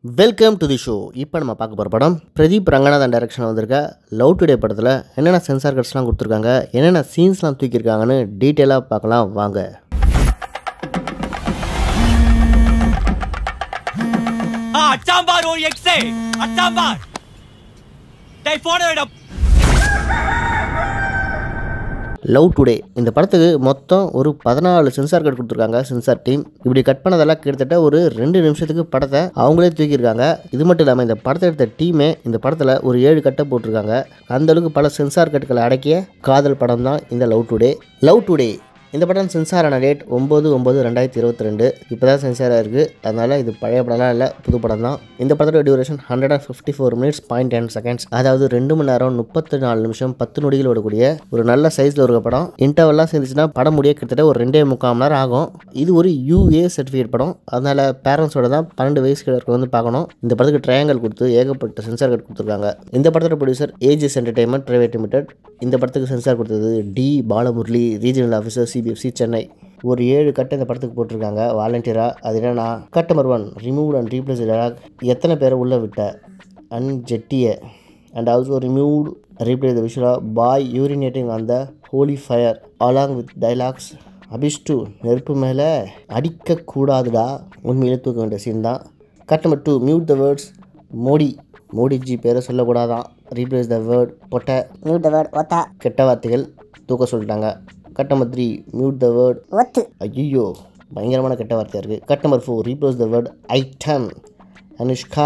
welcome to the show இப்போ நம்ம பார்க்க போகிற படம் பிரதீப் ரங்கநாதன் டைரக்ஷன் வந்திருக்க லவ் டுடே படத்தில் என்னென்ன சென்சார் கட்ஸ்லாம் கொடுத்துருக்காங்க என்னென்ன சீன்ஸ்லாம் தூக்கியிருக்காங்கன்னு டீட்டெயிலாக பார்க்கலாம் வாங்க Ah, அச்சாம்பார் ஒரு எக்ஸே அச்சாம்பார் டேய் போன விட லவ் டுடே இந்த படத்துக்கு மொத்தம் ஒரு பதினாலு சென்சார் கட் கொடுத்துருக்காங்க சென்சார் டீம் இப்படி கட் பண்ணதெல்லாம் கிட்டத்தட்ட ஒரு ரெண்டு நிமிஷத்துக்கு படத்தை அவங்களே தூக்கியிருக்காங்க இது மட்டும் இல்லாமல் இந்த படத்தை எடுத்த டீமே இந்த படத்தில் ஒரு ஏழு கட்டை போட்டிருக்காங்க அந்த அளவுக்கு பல சென்சார் கட்டுகளை அடக்கிய காதல் படம் தான் இந்த லவ் டுடே லவ் டுடே இந்த படம் சென்சார் ஆன டேட் ஒம்பது ஒம்பது ரெண்டாயிரத்தி இருபத்தி ரெண்டு இப்போ தான் சென்சாராக இருக்குது அதனால் இது பழைய படம்லாம் இல்லை புது படம் தான் இந்த படத்தோட duration hundred and fifty four minutes point ten seconds அதாவது ரெண்டு மணி நேரம் முப்பத்தி நாலு நிமிஷம் பத்து நொடிகள் ஓடக்கூடிய ஒரு நல்ல சைஸில் இருக்க படம் இன்டர்வெல்லாம் சேர்ந்துச்சுன்னா படம் முடிய கிட்டத்தட்ட ஒரு ரெண்டே முக்கால் மணி நேரம் ஆகும் இது ஒரு யூஏ சர்டிஃபிகேட் படம் அதனால் பேரண்ட்ஸோட தான் பன்னெண்டு வயசு கிட்ட வந்து பார்க்கணும் இந்த படத்துக்கு ட்ரையாங்கல் கொடுத்து ஏகப்பட்ட சென்சார் கட் கொடுத்துருக்காங்க இந்த படத்தோட producer AGS entertainment private limited இந்த படத்துக்கு சென்சார் கொடுத்தது T Balamurali regional officer CBFC Chennai ஒரு ஏழு கட்டை இந்த படத்துக்கு போட்டிருக்காங்க வாலண்டியராக அது என்னன்னா cut number one remove and replace dialogue எத்தனை பேரை உள்ளே விட்ட அண்ட் ஜெட்டிய and also removed replace the விஷுவலா boy urinating on the holy fire along with dialogues அபிஷ்டு நெருப்பு மேலே அடிக்கக்கூடாதுடா உண்மையிலே தூக்க வேண்டிய சீன் தான் cut number two mute the words Modi Modiji பேரை சொல்லக்கூடாதான் ரீப்ளேஸ் த வேர்ட் பொட்டை மியூட் த வேர்ட் ஒத்தா கெட்ட வார்த்தைகள் தூக்க சொல்லிட்டாங்க cut number three mute the word ஒத்து ஐயோ பயங்கரமான கெட்ட வார்த்தையாக இருக்குது cut number four replace the word item Anushka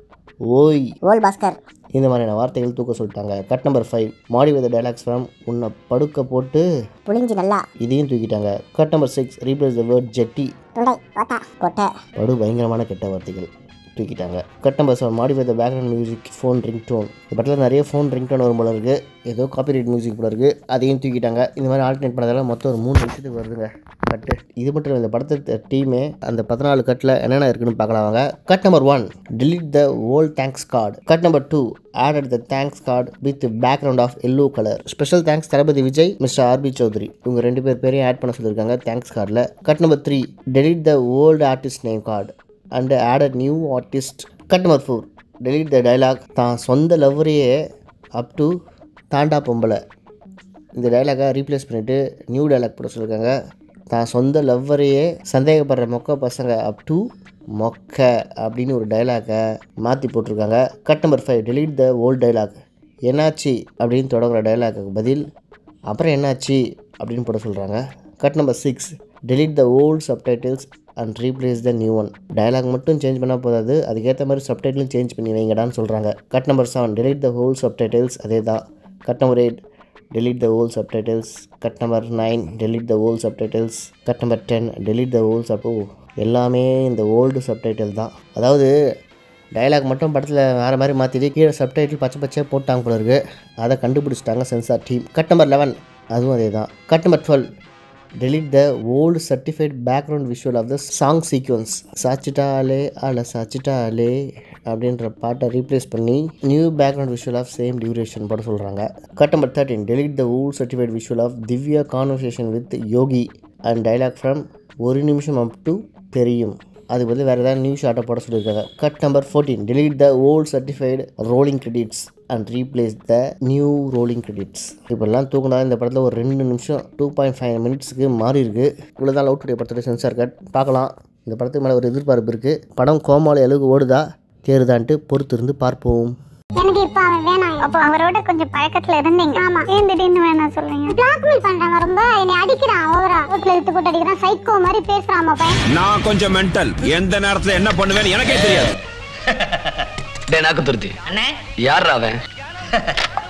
ஓய் ஓல் பாஸ்கர் இந்த மாதிரியான வார்த்தைகள் தூக்க சொல்லிட்டாங்க cut number five mod with dialogues from உன்னை படுக்க போட்டு புளிஞ்சு நல்லா இதையும் தூக்கிட்டாங்க cut number six replace the word ஜெட்டி துண்டை ஒத்தா கொட்டை படு பயங்கரமான கெட்ட வார்த்தைகள் தூக்கிட்டாங்க cut number seven mod with background music phone ringtone இந்த படத்தில் நிறைய ஃபோன் ரிங் டோன் வரும் போல இருக்குது ஏதோ காப்பிரைட் மியூசிக் போல இருக்குது அதையும் தூக்கிட்டாங்க இந்த மாதிரி ஆல்டர்னேட் பண்ணதெல்லாம் மொத்தம் ஒரு மூணு நிமிஷத்துக்கு வருதுங்க கட்டு இது மட்டும் இல்லை இந்த படத்தை டீமே அந்த பதினாலு கட்டில் என்னென்ன இருக்குன்னு பார்க்கலாம் வாங்க cut number one delete the old thanks card cut number two added the thanks card with background of yellow colour special thanks Thalapathy Vijay mister RB Choudhary இவங்க ரெண்டு பேர் பேரையும் ஆட் பண்ண சொல்லியிருக்காங்க தேங்க்ஸ் கார்டில் cut number three delete the old artist name card and added new artist cut number four delete the dialogue தான் சொந்த லவ்வரையே அப் டு தாண்டா பொம்பளை இந்த டைலாகை ரீப்ளேஸ் பண்ணிவிட்டு நியூ டைலாக் போட சொல்லியிருக்காங்க தான் சொந்த லவ்வரையே சந்தேகப்படுற மொக்க பசங்க அப் டு மொக்க அப்படின்னு ஒரு டைலாக்கை மாற்றி போட்டிருக்காங்க cut number five delete the old dialogue என்னாச்சு அப்படின்னு தொடங்குற டைலாக்கு பதில் அப்புறம் என்னாச்சு அப்படின்னு போட சொல்கிறாங்க cut number six delete the old subtitles and replace the new one dialogue மட்டும் சேஞ்ச் பண்ணால் போதாது அதுக்கேற்ற மாதிரி சப்டைட்டிலும் சேஞ்ச் பண்ணி வைங்கடான்னு சொல்கிறாங்க cut number seven delete the whole subtitles அதே தான் cut number eight delete the whole subtitles cut number 9 delete the whole subtitles cut number 10 delete the whole sub ஓ, எல்லாமே இந்த ஓல்டு சப்டைட்டில் தான் அதாவது டயலாக் மட்டும் படத்தில் வேறு மாதிரி மாற்றிட்டு கீழே சப்டைட்டில் பச்சை பச்சையாக போட்டாங்க போல இருக்கு அதை கண்டுபிடிச்சிட்டாங்க censor team cut number eleven அதுவும் அதே தான் cut number twelve delete the old certified background visual of the song sequence சாச்சிட்டாலே அல சாச்சிட்டாலே அப்படின்ற பாட்டை ரீப்ளேஸ் பண்ணி new background visual of same duration போட சொல்கிறாங்க cut number thirteen delete the old certified visual of Divya conversation with Yogi and dialogue from ஒரு நிமிஷம் அப் டு தெரியும் அதுக்கு பதில் வேறு ஏதாவது நியூ ஷார்ட்டை போட சொல்லியிருக்காங்க cut number fourteen delete the old certified rolling credits and replace the new rolling credits இப்படிலாம் தூக்கினா இந்த படத்தில் ஒரு ரெண்டு நிமிஷம் டூ பாயிண்ட் ஃபைவ் மினிட்ஸுக்கு மாறி இருக்கு இவ்வளோ தான் லவ் டுடே படத்தோட சென்சார் கட் பார்க்கலாம் இந்த படத்துக்கு மேலே ஒரு எதிர்பார்ப்பு இருக்குது படம் கோமாளி அளவுக்கு ஓடுதா தேறுதான்ட்டு பொறுத்து இருந்து பார்ப்போம் எனக்கு இப்ப அவன் வேணாம் அப்போ அவரோட கொஞ்சம் பழக்கத்துல இருந்தீங்க ஆமா ஏன் திடீர்னு வேணாம் சொல்றீங்க பிளாக்மெயில் பண்றாங்க ரொம்ப என்னை அடிக்கிறான் ஓவரா ரோட்ல இழுத்து போட்டு அடிக்கிறான் சைக்கோ மாதிரி பேசுறான் பையன் நான் கொஞ்சம் மென்டல் எந்த நேரத்துல என்ன பண்ணுவேன்னு எனக்கே தெரியாது டே நாக்கு துருத்தி யார் அவன்